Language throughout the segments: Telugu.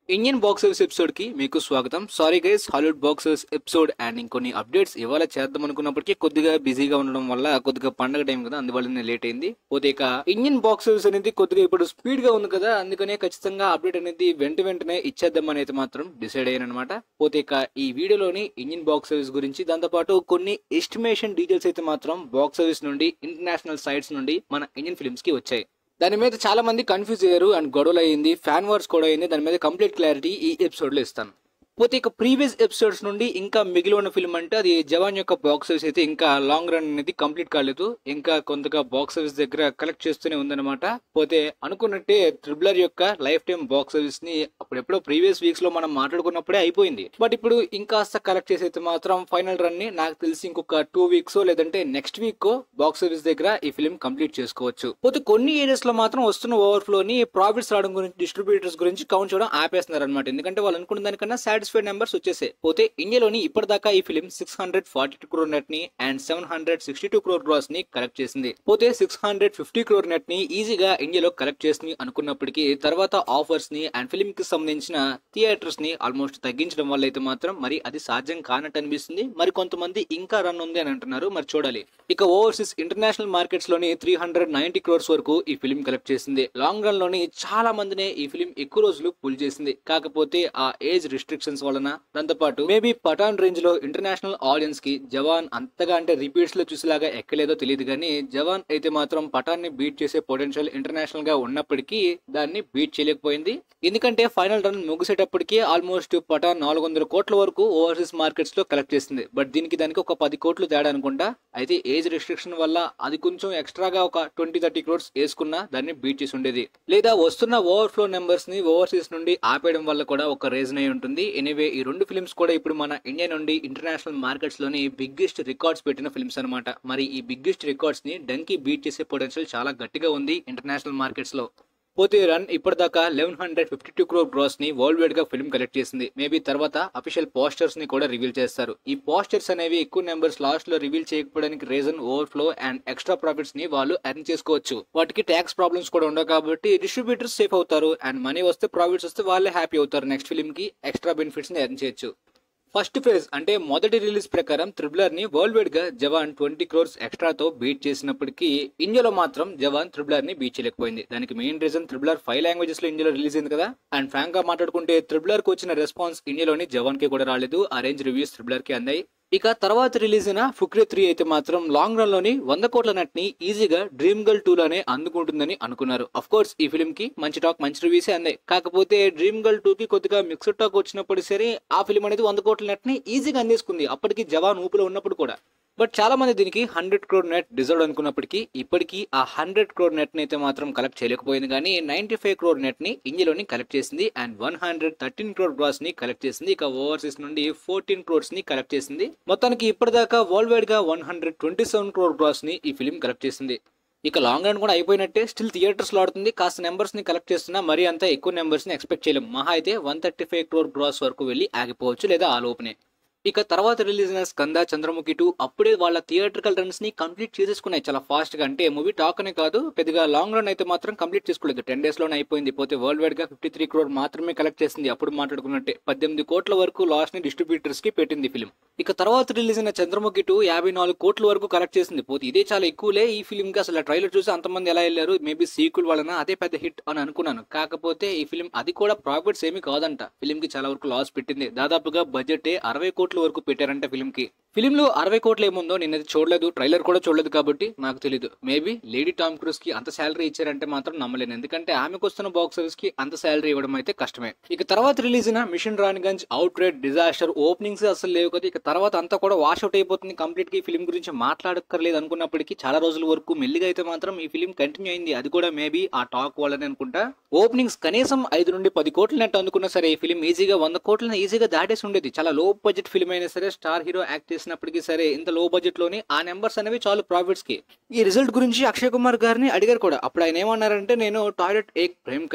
ఇండియన్ బాక్స్ ఆఫీస్ ఎపిసోడ్ కి మీకు స్వాగతం sorry guys Hollywood box office episode and ఇంకొన్ని అప్డేట్స్ ఇవాళ చేద్దాం అనుకున్నప్పటికీ కొద్దిగా బిజీగా ఉండడం వల్ల కొద్దిగా పండగ టైం కదా అందువల్ల లేట్ అయింది పోతే ఇక ఇండియన్ బాక్స్ ఆఫీస్ అనేది కొద్దిగా ఇప్పుడు స్పీడ్ గా ఉంది కదా అందుకనే ఖచ్చితంగా అప్డేట్ అనేది వెంట వెంటనే ఇచ్చేద్దామని అయితే మాత్రం డిసైడ్ అయ్యాను అనమాట పోతే ఇక ఈ వీడియోలోని ఇండియన్ బాక్స్ ఆఫీస్ గురించి దాంతోపాటు కొన్ని ఎస్టిమేషన్ డీటెయిల్స్ అయితే మాత్రం బాక్స్ ఆఫీస్ నుండి ఇంటర్నేషనల్ సైట్స్ నుండి మన ఇండియన్ ఫిల్మ్స్ కి వచ్చాయి దాని మీద చాలా మంది కన్ఫ్యూజ్ అయ్యారు అండ్ గొడవలు అయింది ఫ్యాన్ వార్స్ కూడా అయింది దాని మీద కంప్లీట్ క్లారిటీ ఈ ఎపిసోడ్ లో ఇస్తాను పోతే ఇక ప్రీవియస్ ఎపిసోడ్స్ నుండి ఇంకా మిగిలి ఉన్న ఫిల్మ్ అంటే అది జవాన్ యొక్క బాక్స్ ఆఫీస్ అయితే ఇంకా లాంగ్ రన్ అనేది కంప్లీట్ కాలేదు ఇంకా కొంతగా బాక్స్ ఆఫీస్ దగ్గర కలెక్ట్ చేస్తూనే ఉందన్నమాట పోతే అనుకున్నట్టే త్రిబులర్ యొక్క లైఫ్ టైం బాక్స్ ఆఫీస్ ని అప్పుడెప్పుడో ప్రీవియస్ వీక్స్ లో మనం మాట్లాడుకున్నప్పుడే అయిపోయింది బట్ ఇప్పుడు ఇంకాస్త కలెక్ట్ చేసి అయితే మాత్రం ఫైనల్ రన్ ని నాకు తెలిసి ఇంకొక టూ వీక్స్ లేదంటే నెక్స్ట్ వీక్ బాక్స్ ఆఫీస్ దగ్గర ఈ ఫిల్మ్ కంప్లీట్ చేసుకోవచ్చు పోతే కొన్ని ఏరియాస్ లో మాత్రం వస్తున్న ఓవర్ఫ్లో ని ప్రాఫిట్స్ రావడం గురించి డిస్ట్రిబ్యూటర్స్ గురించి కౌంట్ చేయడం ఆపేస్తున్నారు అనమాట ఎందుకంటే వాళ్ళు అనుకున్న దానికన్నా సాటిస్ఫైడ్ నెంబర్స్ వచ్చేసాయి పోతే ఇండియాలోని ఇప్పటిదాకా ఈ film six hundred forty two crore net ని and seven hundred sixty two crore gross ని కలెక్ట్ చేసింది పోతే six hundred fifty crore net ని ఈజీగా ఇండియాలో కలెక్ట్ చేసింది అనుకున్నప్పటికీ తర్వాత ఆఫర్స్ ని అండ్ ఫిల్మ్ కి సంబంధించిన థియేటర్స్ ని ఆల్మోస్ట్ తగ్గించడం వల్ల అయితే మాత్రం మరి అది సాధ్యం కానట్టు అనిపిస్తుంది మరి కొంతమంది ఇంకా రన్ ఉంది అని అంటున్నారు మరి చూడాలి ఇక ఓవర్సీస్ ఇంటర్నేషనల్ మార్కెట్స్ లోని త్రీ హండ్రెడ్ నైన్టీ క్రోర్స్ వరకు ఈ ఫిల్మ్ కలెక్ట్ చేసింది లాంగ్ రన్ లోని చాలా మందినే ఈ ఫిల్మ్ ఎక్కువ రోజులు పుల్ చేసింది కాకపోతే ఆ ఏజ్ రిస్ట్రిక్షన్స్ వలన దాంతోపాటు మేబీ పఠాన్ రేంజ్ లో ఇంటర్నేషనల్ ఆడియన్స్ కి జవాన్ అంతగా అంటే రిపీట్స్ లో చూసేలాగా ఎక్కలేదో తెలియదు కానీ జవాన్ అయితే మాత్రం పఠాన్ ని బీట్ చేసే పొటెన్షియల్ ఇంటర్నేషనల్ గా ఉన్నప్పటికీ దాన్ని బీట్ చేయలేకపోయింది ఎందుకంటే ఫైనల్ రన్ ముగిసేటప్పటికి ఆల్మోస్ట్ పఠాన్ నాలుగు వందల కోట్ల వరకు ఓవర్సీస్ మార్కెట్స్ లో కలెక్ట్ చేసింది బట్ దీనికి దానికి ఒక పది కోట్లు తేడా అనుకుంటా అయితే ఏజ్ రిస్ట్రిక్షన్ వల్ల అది కొంచెం ఎక్స్ట్రాగా ఒక ట్వంటీ థర్టీ క్రోర్స్ వేసుకున్నా దాన్ని బీట్ చేసి ఉండేది లేదా వస్తున్న ఓవర్ఫ్లో నెంబర్స్ ని ఓవర్సీస్ నుండి ఆపేయడం వల్ల కూడా ఒక రీజన్ అయి ఉంటుంది ఎనీవే ఈ రెండు ఫిల్మ్స్ కూడా ఇప్పుడు మన ఇండియా నుండి ఇంటర్నేషనల్ మార్కెట్స్ లోని బిగ్గెస్ట్ రికార్డ్స్ పెట్టిన ఫిల్మ్స్ అనమాట మరి ఈ బిగ్గెస్ట్ రికార్డ్స్ ని డంకి బీట్ చేసే పొటెన్షియల్ చాలా గట్టిగా ఉంది ఇంటర్నేషనల్ మార్కెట్స్ లో పోతే రన్ ఇప్పటిదాకా eleven hundred fifty two crore gross ని వరల్డ్ వైడ్ గా ఫిల్మ్ కలెక్ట్ చేసింది మేబీ తర్వాత అఫీషియల్ పోస్టర్స్ ని కూడా రివీల్ చేస్తారు ఈ పోస్టర్స్ అనేవి ఎక్కువ నెంబర్స్ లాస్ట్ లో రివీల్ చేయకపోవడానికి reason overflow and extra profits ని వాళ్ళు ఎర్న్ చేసుకోవచ్చు వాటికి ట్యాక్స్ ప్రాబ్లమ్స్ కూడా ఉండవు కాబట్టి డిస్ట్రిబ్యూటర్స్ సేఫ్ అవుతారు అండ్ మనీ వస్తే ప్రాఫిట్స్ వస్తే వాళ్ళే హ్యాపీ అవుతారు నెక్స్ట్ ఫిల్మ్ కి ఎక్స్ట్రా బెనిఫిట్స్ ని ఎర్న్ చేయొచ్చు ఫస్ట్ ఫేజ్ అంటే మొదటి రిలీజ్ ప్రకారం త్రిబులర్ ని వరల్డ్ వైడ్ గా జవాన్ ట్వంటీ క్రోర్స్ ఎక్స్ట్రాతో బీట్ చేసినప్పటికీ ఇండియాలో మాత్రం జవాన్ త్రిబులర్ ని బీట్ చేయలేకపోయింది దానికి main reason triple R five languages లో ఇండియాలో రిలీజ్ అయింది కదా అండ్ ఫ్రాంక్ గా మాట్లాడుకుంటే త్రిబులర్ కు వచ్చిన రెస్పాన్స్ ఇండియాలోని జవాన్ కి కూడా రాలేదు ఆ రేంజ్ రివ్యూస్ త్రిబులర్ కి అందాయి ఇక తర్వాత రిలీజ్ అయిన ఫుక్రే త్రీ అయితే మాత్రం లాంగ్ రన్ లోని వంద కోట్ల నట్ ని ఈజీగా డ్రీమ్ గర్ల్ టూ లోనే అందుకుంటుందని అనుకున్నారు అఫ్ కోర్స్ ఈ ఫిల్మ్ కి మంచి టాక్ మంచి రివ్యూసే అందాయి కాకపోతే డ్రీమ్ గర్ల్ టూ కి కొద్దిగా మిక్స్డ్ టాక్ వచ్చినప్పుడు సరే ఆ ఫిల్మ్ అనేది వంద కోట్ల నెట్ ని ఈజీగా అందేసుకుంది అప్పటికి జవాన్ ఊపిలో ఉన్నప్పుడు కూడా బట్ చాలా మంది దీనికి హండ్రెడ్ క్రోర్ నెట్ డిజర్వ్ అనుకున్నప్పటికీ ఇప్పటికీ ఆ హండ్రెడ్ క్రోర్ నెట్ ని అయితే మాత్రం కలెక్ట్ చేయలేకపోయింది కానీ నైన్టీ ఫైవ్ క్రోర్ నెట్ ని ఇండియాలోని కలెక్ట్ చేసింది and one hundred thirteen crore gross ని కలెక్ట్ చేసింది ఇక ఓవర్సీస్ నుండి ఫోర్టీన్ క్రోర్స్ ని కలెక్ట్ చేసింది మొత్తానికి ఇప్పటిదాకా వరల్డ్ వైడ్ గా one hundred twenty seven crore gross ని ఈ ఫిలిం కలెక్ట్ చేసింది ఇక లాంగ్ రన్ కూడా అయిపోయినట్టే స్టిల్ థియేటర్స్ లో ఆడుతుంది కాస్త నెంబర్స్ ని కలెక్ట్ చేస్తున్నా మరీ అంత ఎక్కువ నెంబర్స్ ని ఎక్స్పెక్ట్ చేయలేం మహా అయితే one thirty five crore gross వరకు వెళ్ళి ఆగిపోవచ్చు లేదా ఆ లోపునే ఇక తర్వాత రిలీజ్ అయిన స్కంద చంద్రముఖి టూ అప్పుడే వాళ్ళ థియేట్రికల్ రన్స్ ని కంప్లీట్ చేసేసుకున్నాయి చాలా ఫాస్ట్ గా అంటే మూవీ టాక్ అనే కాదు పెద్దగా లాంగ్ రన్ అయితే మాత్రం కంప్లీట్ చేసుకోలేదు టెన్ డేస్ లోనే అయిపోయింది పోతే వరల్డ్ వైడ్ గా ఫిఫ్టీ త్రీ క్రోర్ మాత్రమే కలెక్ట్ చేసింది అప్పుడు మాట్లాడుకున్నట్టే పద్దెనిమిది కోట్ల వరకు లాస్ ని డిస్ట్రిబ్యూటర్స్ కి పెట్టింది ఫిల్మ్ ఇక తర్వాత రిలీజ్ అయిన చంద్రముఖి టూ యాభై నాలుగు కోట్ల వరకు కలెక్ట్ చేసింది పోతే ఇదే చాలా ఎక్కువలే ఈ ఫిల్మ్ కి అసలు ట్రైలర్ చూసి అంతమంది ఎలా వెళ్ళారు మేబీ సీక్వల్ వలన అదే పెద్ద హిట్ అని అనుకున్నాను కాకపోతే ఈ ఫిల్మ్ అది కూడా ప్రాఫిట్స్ ఏమీ కాదంట ఫిల్మ్ కి చాలా వరకు లాస్ పెట్టింది దాదాపుగా బడ్జెట్ అరవై కోట్ల వరకు పెట్టారంట ఫిల్మ్ కి ఫిల్మ్ లో అరవై కోట్లు ఏముందో నేను అది చూడలేదు ట్రైలర్ కూడా చూడలేదు కాబట్టి నాకు తెలియదు మేబీ లేడీ టామ్ క్రూస్ కి అంత శాలరీ ఇచ్చారంటే మాత్రం నమ్మలేను ఎందుకంటే ఆమెకు వస్తున్న బాక్స్ ఆఫీస్ కి అంత శాలరీ ఇవ్వడం అయితే కష్టమే ఇక తర్వాత రిలీజ్ అయిన mission Raniganj outright disaster openings అసలు లేవు కదా ఇక తర్వాత అంతా కూడా వాష్ అవుట్ అయిపోతుంది కంప్లీట్ గా ఈ ఫిల్మ్ గురించి మాట్లాడక్కర్లేదు అనుకున్నప్పటికీ చాలా రోజుల వరకు మెల్లిగా అయితే మాత్రం ఈ ఫిల్మ్ కంటిన్యూ అయింది అది కూడా మేబీ ఆ టాక్ వల్లనే అనుకుంటా ఓపెనింగ్స్ కనీసం ఐదు నుండి పది కోట్ల నెట్ అందుకున్నా సరే ఈ ఫిల్మ్ ఈజీగా వంద కోట్లను ఈజీగా దాటేసి ఉండేది చాలా లో బడ్జెట్ ఫిల్మ్ అయినా సరే స్టార్ హీరో యాక్ట్ చేసినప్పటికీ సరే ఇంత లో బడ్జెట్ లోని ఆ నెంబర్స్ అనేవి చాలు ప్రాఫిట్స్ కి ఈ రిజల్ట్ గురించి అక్షయ్ కుమార్ గారిని అడిగారు కూడా అప్పుడు ఆయన ఏమన్నారంటే నేను toilet Ek Prem Katha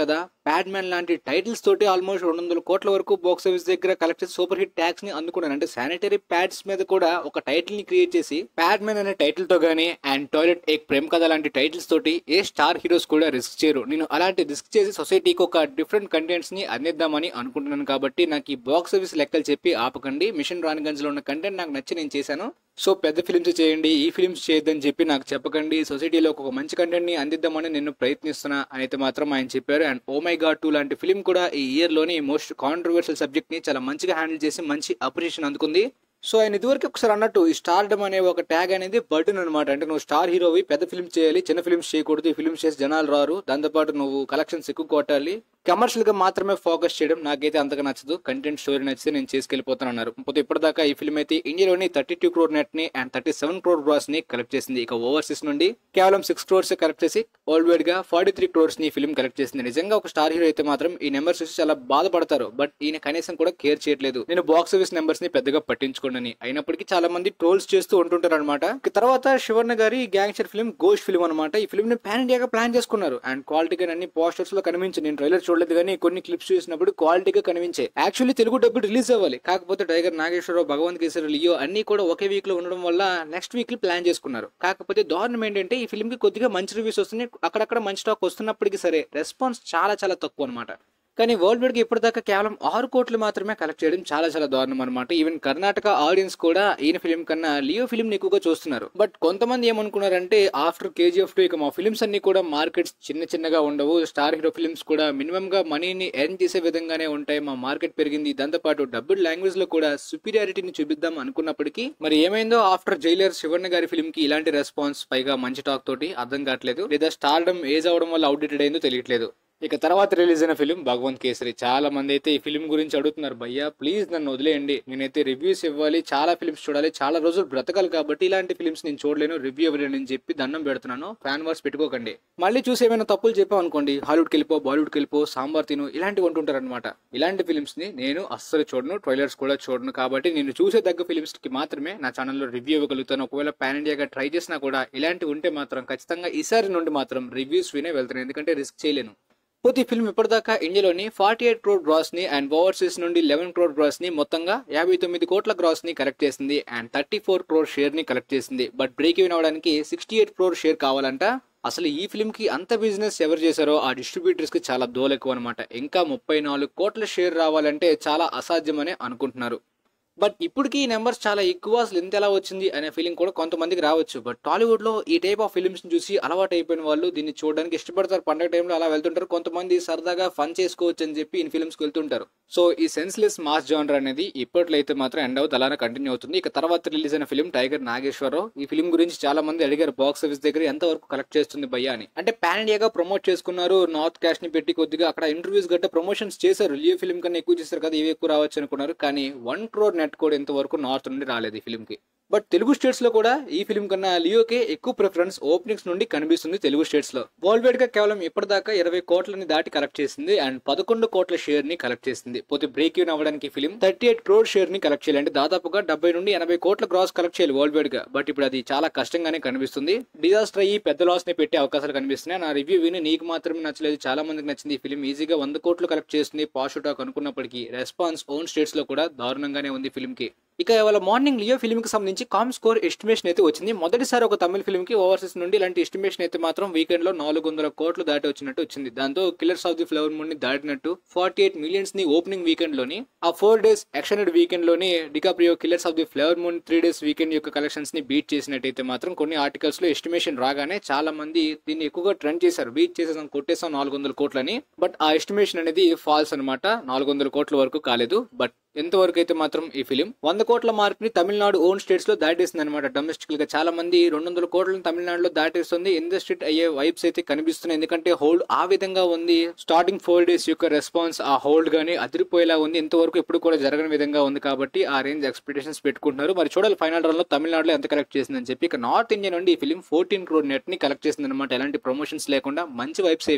pad man లాంటి టైటిల్స్ తోటి ఆల్మోస్ట్ రెండు వందల కోట్ల వరకు బాక్స్ ఆఫీస్ దగ్గర కలెక్ట్ సూపర్ హిట్ ట్యాక్స్ ని అందుకున్నాను అంటే శానిటరీ ప్యాడ్స్ మీద కూడా ఒక టైటిల్ ని క్రియేట్ చేసి ప్యాడ్ మ్యాన్ అనే టైటిల్ తో గానీ అండ్ టాయిలెట్ ఏక్ ప్రేమ్ కథ లాంటి టైటిల్స్ తోటి ఏ స్టార్ హీరోస్ కూడా రిస్క్ చేయరు నేను అలాంటి రిస్క్ చేసి సొసైటీకి ఒక డిఫరెంట్ కంటెంట్స్ ని అందిద్దామని అనుకుంటున్నాను కాబట్టి నాకు ఈ బాక్స్ ఆఫీస్ లెక్కలు చెప్పి ఆపకండి మిషన్ రాణిగంజ్ లో ఉన్న కంటెంట్ నాకు నచ్చి నేను చేశాను సో పెద్ద ఫిల్మ్స్ చేయండి ఈ ఫిల్మ్స్ చేయొద్దని చెప్పి నాకు చెప్పకండి సొసైటీలో ఒక మంచి కంటెంట్ ని అందిద్దామని నేను ప్రయత్నిస్తున్నా అని అయితే మాత్రం ఆయన చెప్పారు and oh my god two లాంటి ఫిల్మ్ కూడా ఈ ఇయర్ లోని మోస్ట్ కాంట్రవర్షియల్ సబ్జెక్ట్ ని చాలా మంచిగా హ్యాండిల్ చేసి మంచి అప్రిషియేషన్ అందుకుంది సో ఆయన ఇదివరకు ఒకసారి అన్నట్టు ఈ స్టార్డమ్ అనే ఒక ట్యాగ్ అనేది బర్డన్ అనమాట అంటే నువ్వు స్టార్ హీరోవి పెద్ద ఫిల్మ్ చేయాలి చిన్న ఫిల్మ్స్ చేయకూడదు ఈ ఫిల్మ్స్ చేసి జనాలు రారు దాంతోపాటు నువ్వు కలెక్షన్స్ ఎక్కువ కొట్టాలి కమర్షియల్ గా మాత్రమే ఫోకస్ చేయడం నాకైతే అంతగా నచ్చదు కంటెంట్ స్టోరీ నచ్చితే నేను చేసుకెళ్ళిపోతాను అన్నారు పోతే ఇప్పటిదాకా ఈ ఫిల్మ్ అయితే ఇండియాలోని థర్టీ టూ క్రోర్ నెట్ ని and thirty seven crore gross ని కలెక్ట్ చేసింది ఇక ఓవర్సీస్ నుండి కేవలం సిక్స్ క్రోర్స్ కలెక్ట్ చేసి వరల్డ్ వైడ్ గా ఫార్టీ త్రీ క్రోర్స్ ని ఫిల్మ్ కలెక్ట్ చేసింది నిజంగా ఒక స్టార్ హీరో అయితే మాత్రం ఈ నెంబర్స్ చూసి చాలా బాధపడతారు బట్ ఈయన కనీసం కూడా కేర్ చేయట్లేదు నేను బాక్స్ ఆఫీస్ నెంబర్స్ ని పెద్దగా పట్టించుకోండి అయినప్పటికీ చాలా మంది ట్రోల్స్ చేస్తూ ఉంటుంటారు అనమాట తర్వాత శివర్ణ గారి గ్యాంగ్స్టర్ ఫిల్మ్ గోష్ ఫిల్మ్ అనమాట ఈ ఫిల్మ్ ని పాన్ ఇండియాగా ప్లాన్ చేసుకున్నారు అండ్ క్వాలిటీగా అన్ని పోస్టర్స్ లో కనిపించింది నేను ట్రైలర్ చూడలేదు కానీ కొన్ని క్లిప్స్ చూసినప్పుడు క్వాలిటీగా కనిపించాయి యాక్చువల్లీ తెలుగు డబ్బు రిలీజ్ అవ్వాలి కాకపోతే టైగర్ నాగేశ్వరరావు భగవంత్ కేసరి లియో అన్ని కూడా ఒకే వీక్ లో ఉండడం వల్ల నెక్స్ట్ వీక్ ప్లాన్ చేసుకున్నారు కాకపోతే దారుణం ఏంటంటే ఈ ఫిల్మ్ కి కొద్దిగా మంచి రివ్యూస్ వస్తున్నాయి అక్కడక్కడ మంచి టాక్ వస్తున్నప్పటికీ సరే రెస్పాన్స్ చాలా చాలా తక్కువ అనమాట కానీ వరల్డ్ వైడ్ కి ఇప్పటిదాకా కేవలం ఆరు కోట్లు మాత్రమే కలెక్ట్ చేయడం చాలా చాలా దారుణం అనమాట ఈవెన్ కర్ణాటక ఆడియన్స్ కూడా ఈయన ఫిలిం కన్నా లియో ఫిలిం ని ఎక్కువగా చూస్తున్నారు బట్ కొంతమంది ఏమనుకున్నారంటే ఆఫ్టర్ కేజీఎఫ్ టూ ఇక మా ఫిలిమ్స్ అన్ని కూడా మార్కెట్స్ చిన్న చిన్నగా ఉండవు స్టార్ హీరో ఫిలిమ్స్ కూడా మినిమం గా మనీని ఎర్న్ చేసే విధంగానే ఉంటాయి మా మార్కెట్ పెరిగింది దాంతో పాటు డబ్బుడ్ లాంగ్వేజ్ లో కూడా సుపీరియారిటీని చూపిద్దాం అనుకున్నప్పటికీ మరి ఏమైందో ఆఫ్టర్ జైలర్ శివన్న గారి ఫిలిం కి ఇలాంటి రెస్పాన్స్ పైగా మంచి టాక్ తోటి అర్థం కావట్లేదు లేదా స్టార్డమ్ ఏజ్ అవడం వల్ల అవుట్డేటెడ్ అయిందో తెలియట్లేదు ఇక తర్వాత రిలీజ్ అయిన ఫిలిం భగవంత్ కేసరి చాలా మంది అయితే ఈ ఫిలిం గురించి అడుగుతున్నారు భయ్యా ప్లీజ్ నన్ను వదిలేయండి నేనైతే రివ్యూస్ ఇవ్వాలి చాలా ఫిలిమ్స్ చూడాలి చాలా రోజులు బ్రతకాలి కాబట్టి ఇలాంటి ఫిలిమ్స్ నేను చూడలేను రివ్యూ ఇవ్వలేను అని చెప్పి దండం పెడుతున్నాను ఫ్యాన్ వార్స్ పెట్టుకోకండి మళ్ళీ చూసి ఏమైనా తప్పులు చెప్పాం అనుకోండి హాలీవుడ్కి వెళ్ళిపో బాలీవుడ్కి వెళ్ళిపో సాంబార్ తిను ఇలాంటివి ఉంటుంటారు అనమాట ఇలాంటి ఫిలిమ్స్ ని నేను అస్సలు చూడను ట్రైలర్స్ కూడా చూడను కాబట్టి నేను చూసే దగ్గర ఫిలిమ్స్ కి మాత్రమే నా ఛానల్లో రివ్యూ ఇవ్వగలుగుతాను ఒకవేళ పాన్ ఇండియాగా ట్రై చేసినా కూడా ఇలాంటివి ఉంటే మాత్రం ఖచ్చితంగా ఈసారి నుండి మాత్రం రివ్యూస్ వినే వెళ్తాను ఎందుకంటే రిస్క్ చేయలేను పోతే ఈ ఫిల్మ్ ఇప్పటిదాకా ఇండియాలోని ఫార్టీ ఎయిట్ క్రోర్ గ్రాస్ ని అండ్ ఓవర్సీస్ నుండి లెవెన్ క్రోర్ గ్రాస్ ని మొత్తంగా యాభై తొమ్మిది కోట్ల గ్రాస్ ని కలెక్ట్ చేసింది and thirty four crore share ని కలెక్ట్ చేసింది బట్ బ్రేక్ ఈవెన్ అవడానికి సిక్స్టీ ఎయిట్ క్రోర్ షేర్ కావాలంట అసలు ఈ ఫిల్మ్ కి అంత బిజినెస్ ఎవరు చేశారో ఆ డిస్ట్రిబ్యూటర్స్ కి చాలా దోలు ఎక్కువ అనమాట ఇంకా ముప్పై నాలుగు కోట్ల షేర్ రావాలంటే చాలా అసాధ్యమని అనుకుంటున్నారు బట్ ఇప్పటికీ ఈ నెంబర్స్ చాలా ఎక్కువ అసలు ఎంత ఎలా వచ్చింది అనే ఫీలింగ్ కూడా కొంతమందికి రావచ్చు బట్ టాలీవుడ్ లో ఈ టైప్ ఆఫ్ ఫిల్మ్స్ చూసి అలవాటు అయిపోయిన వాళ్ళు దీన్ని చూడడానికి ఇష్టపడతారు పండగ టైంలో అలా వెళ్తుంటారు కొంతమంది సరదాగా ఫన్ చేసుకోవచ్చు అని చెప్పి ఈ ఫిల్మ్స్ కి వెళ్తుంటారు సో ఈ సెన్స్లెస్ మాస్ జానర్ అనేది ఇప్పట్లో అయితే మాత్రం ఎండ్ అవుతుంది అలానే కంటిన్యూ అవుతుంది ఇక తర్వాత రిలీజ్ అయిన ఫిల్మ్ టైగర్ నాగేశ్వరరావు ఈ ఫిల్మ్ గురించి చాలా మంది అడిగారు బాక్స్ ఆఫీస్ దగ్గర ఎంత వరకు కలెక్ట్ చేస్తుంది భయ్యా అని అంటే పాన్ ఇండియాగా ప్రమోట్ చేసుకున్నారు నార్త్ క్యాష్ ని పెట్టి కొద్దిగా అక్కడ ఇంటర్వ్యూస్ గట్ట ప్రమోషన్స్ చేశారు లియో ఫిల్మ్ కన్నా ఎక్కువ చేశారు కదా ఇవి ఎక్కువ రావచ్చు అనుకున్నారు కానీ వన్ క్రోర్ నెట్ కూడా ఇంతవరకు నార్త్ నుండి రాలేదు ఈ ఫిల్మ్ కి బట్ తెలుగు స్టేట్స్ లో కూడా ఈ ఫిల్మ్ కన్నా లియోకే ఎక్కువ ప్రిఫరెన్స్ ఓపెనింగ్స్ నుండి కనిపిస్తుంది తెలుగు స్టేట్స్ లో వరల్డ్ వైడ్ గా కేవలం ఇప్పటిదాకా ఇరవై కోట్లని దాటి కలెక్ట్ చేసింది అండ్ పదకొండు కోట్ల షేర్ ని కలెక్ట్ చేసింది పోతే బ్రేక్ ఈవెన్ అవ్వడానికి film thirty eight crore share ని కలెక్ట్ చేయాలి అంటే దాదాపుగా డెబ్బై నుండి ఎనభై కోట్ల గ్రాస్ కలెక్ట్ చేయాలి వరల్డ్ వైడ్ గా బట్ ఇప్పుడు అది చాలా కష్టంగానే కనిపిస్తుంది డిజాస్టర్ అయ్యి పెద్ద లాస్ ని పెట్టే అవకాశాలు కనిపిస్తున్నాయి నా రివ్యూ విని నీకు మాత్రమే నచ్చలేదు చాలా మందికి నచ్చింది ఈ ఫిల్మ్ ఈజీగా వంద కోట్లు కలెక్ట్ చేస్తుంది పాజిటివ్ టాక్ అనుకున్నప్పటికీ రెస్పాన్స్ ఓన్ స్టేట్స్ లో కూడా దారుణంగానే ఉంది ఫిల్మ్ కి ఇక ఇవాళ మార్నింగ్ లియో ఫిల్మ్ కి సంబంధించి కామ్ స్కోర్ ఎస్టిమేషన్ అయితే వచ్చింది మొదటిసారి ఒక తమిళ ఫిల్మ్ కి ఓవర్సీస్ నుండి ఇలాంటి ఎస్టిమేషన్ అయితే మాత్రం వీకెండ్ లో నాలుగు వందల కోట్లు దాటి వచ్చినట్టు వచ్చింది దాంతో Killers of the Flower Moon ని దాటినట్టు ఫార్టీ ఎయిట్ మిలియన్స్ ని ఓపెనింగ్ వీకెండ్ లోని ఆ ఫోర్ డేస్ ఎక్స్టెండెడ్ వీకెండ్ లోని DiCaprio Killers of the Flower Moon three days weekend యొక్క కలెక్షన్స్ ని బీట్ చేసినట్టయితే మాత్రం కొన్ని ఆర్టికల్స్ లో ఎస్టిమేషన్ రాగానే చాలా మంది దీన్ని ఎక్కువగా ట్రెండ్ చేశారు బీట్ చేసేసాం కొట్టేసాం నాలుగు వందల కోట్లని బట్ ఆ ఎస్టిమేషన్ అనేది ఫాల్స్ అనమాట నాలుగు వందల కోట్ల వరకు కాలేదు బట్ ఎంతవరకు అయితే మాత్రం ఈ ఫిలిం వంద కోట్ల మార్క్ ని తమిళనాడు ఓన్ స్టేట్స్ లో దాటేస్తుంది అనమాట డొమెస్టిక్ గా చాలా మంది రెండు వందల కోట్లను తమిళనాడులో దాటేస్తుంది ఇండస్ట్రీ అయ్యే వైబ్స్ అయితే కనిపిస్తున్నాయి ఎందుకంటే హోల్డ్ ఆ విధంగా ఉంది స్టార్టింగ్ ఫోర్ డేస్ యొక్క రెస్పాన్స్ ఆ హోల్డ్ గానీ అదిరిపోయేలా ఉంది ఇంతవరకు ఎప్పుడు కూడా జరగని విధంగా ఉంది కాబట్టి ఆ రేంజ్ ఎక్స్పెక్టేషన్స్ పెట్టుకుంటున్నారు మరి చూడాలి ఫైనల్ రన్ లో తమిళనాడులో ఎంత కలెక్ట్ చేసిందని చెప్పి ఇక నార్త్ ఇండియా నుండి ఈ ఫిలిం ఫోర్టీన్ క్రోర్ నెట్ ని కలెక్ట్ చేసింది అనమాట ఎలాంటి ప్రమోషన్స్ లేకుండా మంచి వైబ్స్ ఏవి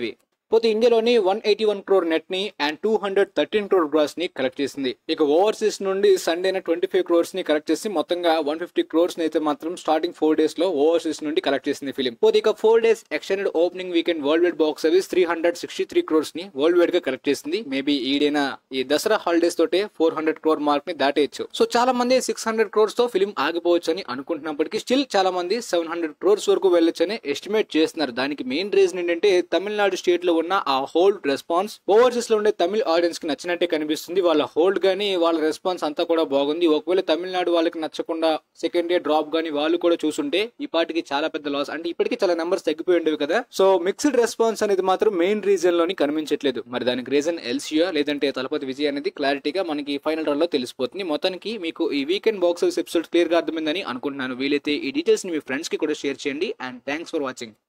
పోతే ఇండియాలోని one eighty one crore net ని and two hundred thirteen crore gross ని కలెక్ట్ చేసింది ఇక ఓవర్సీస్ నుండి సండే ట్వంటీ ఫైవ్ క్రోర్స్ ని కలెక్ట్ చేసి మొత్తంగా వన్ ఫిఫ్టీ క్రోర్స్ ని అయితే మాత్రం స్టార్టింగ్ ఫోర్ డేస్ లో ఓవర్సీస్ నుండి కలెక్ట్ చేసింది ఫిలిం పోతే ఇక four days extended opening weekend worldwide box సర్వీస్ three hundred sixty three crores ని వరల్డ్ వైడ్ గా కలెక్ట్ చేసింది మేబీ ఈడైనా ఈ దసరా హాలిడేస్ తోటే ఫోర్ హండ్రెడ్ క్రోర్ మార్క్ ని దాటేయచ్చు సో చాలా మంది సిక్స్ హండ్రెడ్ క్రోర్స్ తో ఫిలిం ఆగిపోవచ్చు అని అనుకుంటున్నప్పటికీ స్టిల్ చాలా మంది సెవెన్ హండ్రెడ్ క్రోర్స్ వరకు వెళ్ళొచ్చని ఎస్టిమేట్ చేస్తున్నారు దానికి మెయిన్ రీజన్ ఏంటంటే తమిళనాడు స్టేట్ లో ఉన్న ఆ హోల్డ్ రెస్పాన్స్ ఓవర్సీస్ లో ఉండే తమిళ ఆడియన్స్ కి నచ్చినట్టే కనిపిస్తుంది వాళ్ళ హోల్డ్ గానీ వాళ్ళ రెస్పాన్స్ అంతా కూడా బాగుంది ఒకవేళ తమిళనాడు వాళ్ళకి నచ్చకుండా సెకండ్ డే డ్రాప్ గానీ వాళ్ళు కూడా చూసుంటే ఈ పాటికి చాలా పెద్ద లాస్ అంటే ఇప్పటికీ చాలా నెంబర్స్ తగ్గిపోయి ఉండేవి కదా సో మిక్స్డ్ రెస్పాన్స్ అనేది మాత్రం మెయిన్ రీజన్ లోని కనిపించట్లేదు మరి దానికి రీజన్ ఎల్సియా లేదంటే తలపతి విజయ్ అనేది క్లారిటీగా మనకి ఫైనల్ రన్ లో తెలిసిపోతుంది మొత్తానికి మీకు ఈ weekend box office episode clear గా అర్థమైందని అనుకుంటున్నాను వీలైతే ఈ డీటెయిల్స్ ని మీ ఫ్రెండ్స్ కి కూడా షేర్ చేయండి అండ్ థ్యాంక్స్ ఫర్ వాచింగ్